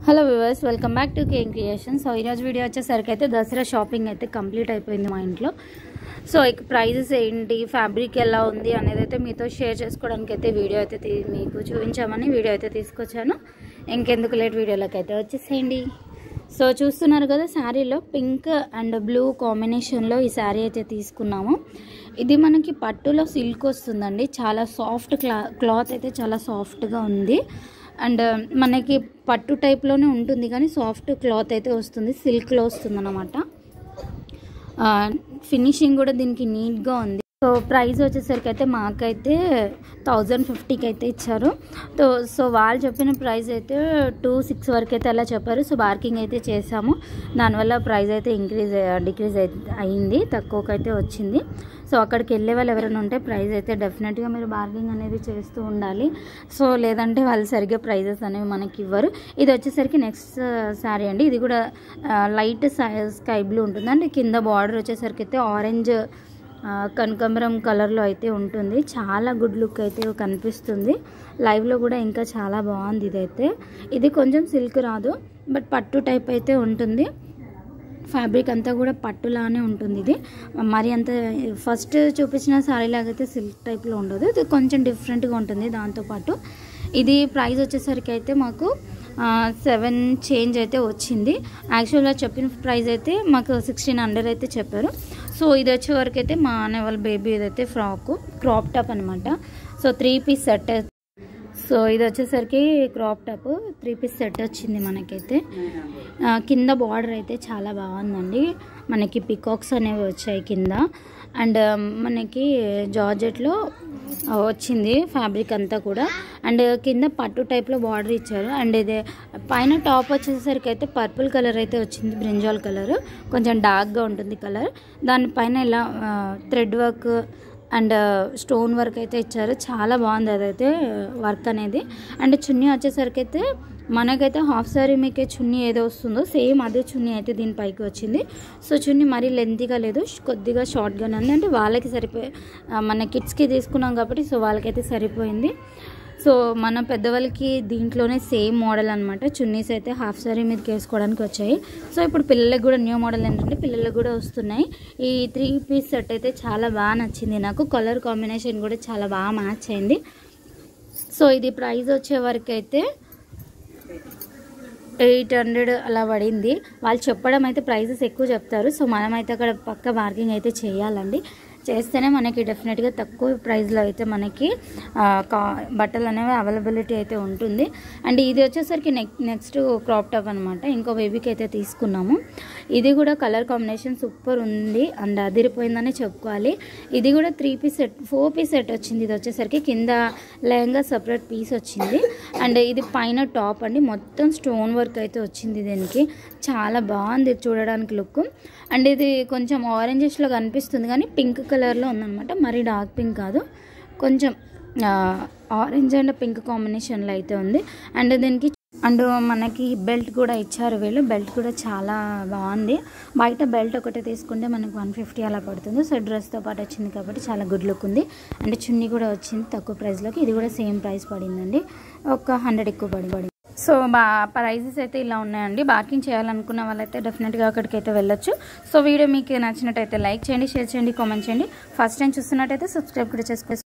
hello viewers welcome back to came creation so ఈరోజు video వచ్చేసరికి అయితే దసరా షాపింగ్ అయితే కంప్లీట్ అయిపోయింది మా ఇంట్లో సో ఇక ప్రైజెస్ ఏంటి ఫ్యాబ్రిక్ ఎలా ఉంది అనేది అయితే మీతో షేర్ చేసుకోవడానికి అయితే వీడియో అయితే తీ- మీకు చూపించామని వీడియో అయితే తీసుకొచ్చాను ఇంకెందుకు లేట్ వీడియోలోకి అయితే వచ్చేసేయండి సో చూస్తున్నారు కదా శారీలో పింక్ అండ్ బ్లూ కాంబినేషన్లో ఈ శారీ అయితే తీసుకున్నాము ఇది మనకి పట్టులో సిల్క్ వస్తుందండి చాలా సాఫ్ట్ క్లా క్లాత్ అయితే చాలా సాఫ్ట్గా ఉంది అండ్ మనకి పట్టు టైప్లోనే ఉంటుంది కానీ సాఫ్ట్ క్లాత్ అయితే వస్తుంది సిల్క్లో వస్తుంది అనమాట ఫినిషింగ్ కూడా దీనికి నీట్గా ఉంది సో ప్రైస్ వచ్చేసరికి అయితే మాకైతే థౌజండ్ ఫిఫ్టీకి అయితే ఇచ్చారు సో సో వాళ్ళు చెప్పిన ప్రైస్ అయితే టూ సిక్స్ వరకు అయితే అలా చెప్పారు సో బార్కింగ్ అయితే చేసాము దానివల్ల ప్రైస్ అయితే ఇంక్రీజ్ డిక్రీజ్ అయింది తక్కువకైతే వచ్చింది సో అక్కడికి వెళ్ళే వాళ్ళు ఎవరైనా ఉంటే ప్రైస్ అయితే డెఫినెట్గా మీరు బార్గింగ్ అనేది చేస్తూ ఉండాలి సో లేదంటే వాళ్ళు సరిగ్గా ప్రైజెస్ అనేవి మనకి ఇవ్వరు ఇది వచ్చేసరికి నెక్స్ట్ శారీ అండి ఇది కూడా లైట్ స్కై బ్లూ ఉంటుంది అంటే కింద బార్డర్ వచ్చేసరికి అయితే ఆరెంజ్ ఆ, కనకాంబరం కలర్లో అయితే ఉంటుంది చాలా గుడ్ లుక్ అయితే కనిపిస్తుంది లైవ్లో కూడా ఇంకా చాలా బాగుంది ఇదైతే ఇది కొంచెం సిల్క్ రాదు బట్ పట్టు టైప్ అయితే ఉంటుంది ఫ్యాబ్రిక్ అంతా కూడా పట్టులానే ఉంటుంది ఇది మరి అంత ఫస్ట్ చూపించిన శారీ లాగైతే సిల్క్ టైప్లో ఉండదు ఇది కొంచెం డిఫరెంట్గా ఉంటుంది దాంతోపాటు ఇది ప్రైస్ వచ్చేసరికి అయితే మాకు సెవెన్ చేంజ్ అయితే వచ్చింది యాక్చువల్గా చెప్పిన ప్రైస్ అయితే మాకు సిక్స్టీన్ హండ్రెడ్ అయితే చెప్పారు సో ఇది వచ్చే వరకు అయితే మా అనే వాళ్ళ బేబీ ఇదైతే ఫ్రాక్ క్రాప్ టాప్ అనమాట so three piece set so ఇది వచ్చేసరికి crop top three piece set వచ్చింది మనకైతే ఆ, కింద బార్డర్ అయితే చాలా బాగుందండి మనకి పికాక్స్ అనేవి వచ్చాయి కింద అండ్ మనకి జార్జెట్లో వచ్చింది ఫ్యాబ్రిక్ అంతా కూడా అండ్ కింద పట్టు టైప్లో బార్డర్ ఇచ్చారు అండ్ ఇది పైన టాప్ వచ్చేసరికి అయితే పర్పుల్ కలర్ అయితే వచ్చింది బ్రింజాల్ కలర్ కొంచెం డార్క్గా ఉంటుంది కలర్ దానిపైన ఇలా thread work and stone work అయితే ఇచ్చారు చాలా బాగుంది అదైతే వర్క్ అనేది అండ్ చున్నీ వచ్చేసరికి అయితే మనకైతే హాఫ్ సారీ మీకే చున్నీ ఏదో వస్తుందో సేమ్ అదే చున్నీ అయితే దీనిపైకి వచ్చింది సో చున్నీ మరీ లెంతీగా లేదు కొద్దిగా షార్ట్గానే ఉంది అంటే వాళ్ళకి సరిపోయి ఆ, మన కిడ్స్కి తీసుకున్నాం కాబట్టి సో వాళ్ళకైతే సరిపోయింది సో మన పెద్దవాళ్ళకి దీంట్లోనే సేమ్ మోడల్ అనమాట చున్నీస్ అయితే హాఫ్ సారీ మీదకి వేసుకోవడానికి వచ్చాయి సో ఇప్పుడు పిల్లలకు కూడా న్యూ మోడల్ ఏంటంటే పిల్లలకు కూడా వస్తున్నాయి ఈ త్రీ పీస్ సెట్ అయితే చాలా బాగా నచ్చింది నాకు కలర్ కాంబినేషన్ కూడా చాలా బాగా మ్యాచ్ అయింది సో ఇది ప్రైస్ వచ్చే వరకు అయితే ఎయిట్ హండ్రెడ్ అలా పడింది వాళ్ళు చెప్పడం అయితే ప్రైజెస్ ఎక్కువ చెప్తారు సో మనమైతే అక్కడ పక్క బార్గింగ్ అయితే చేయాలండి చేస్తేనే మనకి డెఫినెట్గా తక్కువ ప్రైస్లో అయితే మనకి ఆ, కా బట్టలు అనేవి అవైలబిలిటీ అయితే ఉంటుంది అండ్ ఇది వచ్చేసరికి నెక్ నెక్స్ట్ క్రాప్ టాప్ అనమాట ఇంకో బేబీకి అయితే తీసుకున్నాము ఇది కూడా కలర్ కాంబినేషన్ సూపర్ ఉంది అండ్ అదిరిపోయిందని చెప్పుకోవాలి ఇది కూడా three piece set four piece set వచ్చింది ఇది వచ్చేసరికి కింద లెహంగా సపరేట్ పీస్ వచ్చింది అండ్ ఇది పైన టాప్ అండి మొత్తం స్టోన్ వర్క్ అయితే వచ్చింది దీనికి చాలా బాగుంది చూడడానికి లుక్ అండ్ ఇది కొంచెం ఆరెంజెస్లో కనిపిస్తుంది కానీ పింక్ కలర్లో ఉందన్నమాట మరీ డార్క్ పింక్ కాదు కొంచెం ఆరెంజ్ అండ్ పింక్ కాంబినేషన్లో అయితే ఉంది అండ్ దీనికి అండ్ మనకి బెల్ట్ కూడా ఇచ్చారు వీళ్ళు బెల్ట్ కూడా చాలా బాగుంది బయట బెల్ట్ ఒకటి తీసుకుంటే మనకి వన్ ఫిఫ్టీ అలా పడుతుంది సో డ్రెస్తో పాటు వచ్చింది కాబట్టి చాలా గుడ్ లుక్ ఉంది అండ్ చున్నీ కూడా వచ్చింది తక్కువ ప్రైస్లోకి ఇది కూడా సేమ్ ప్రైస్ పడిందండి ఒక హండ్రెడ్ ఎక్కువ పడి పడింది సో బా ప్రైజెస్ అయితే ఇలా ఉన్నాయండి బార్కింగ్ చేయాలనుకున్న వాళ్ళైతే డెఫినెట్గా అక్కడికి అయితే వెళ్ళొచ్చు సో వీడియో మీకు నచ్చినట్టయితే లైక్ చేయండి షేర్ చేయండి కామెంట్ చేయండి ఫస్ట్ టైం చూస్తున్నట్టయితే సబ్స్క్రైబ్ కూడా చేసుకో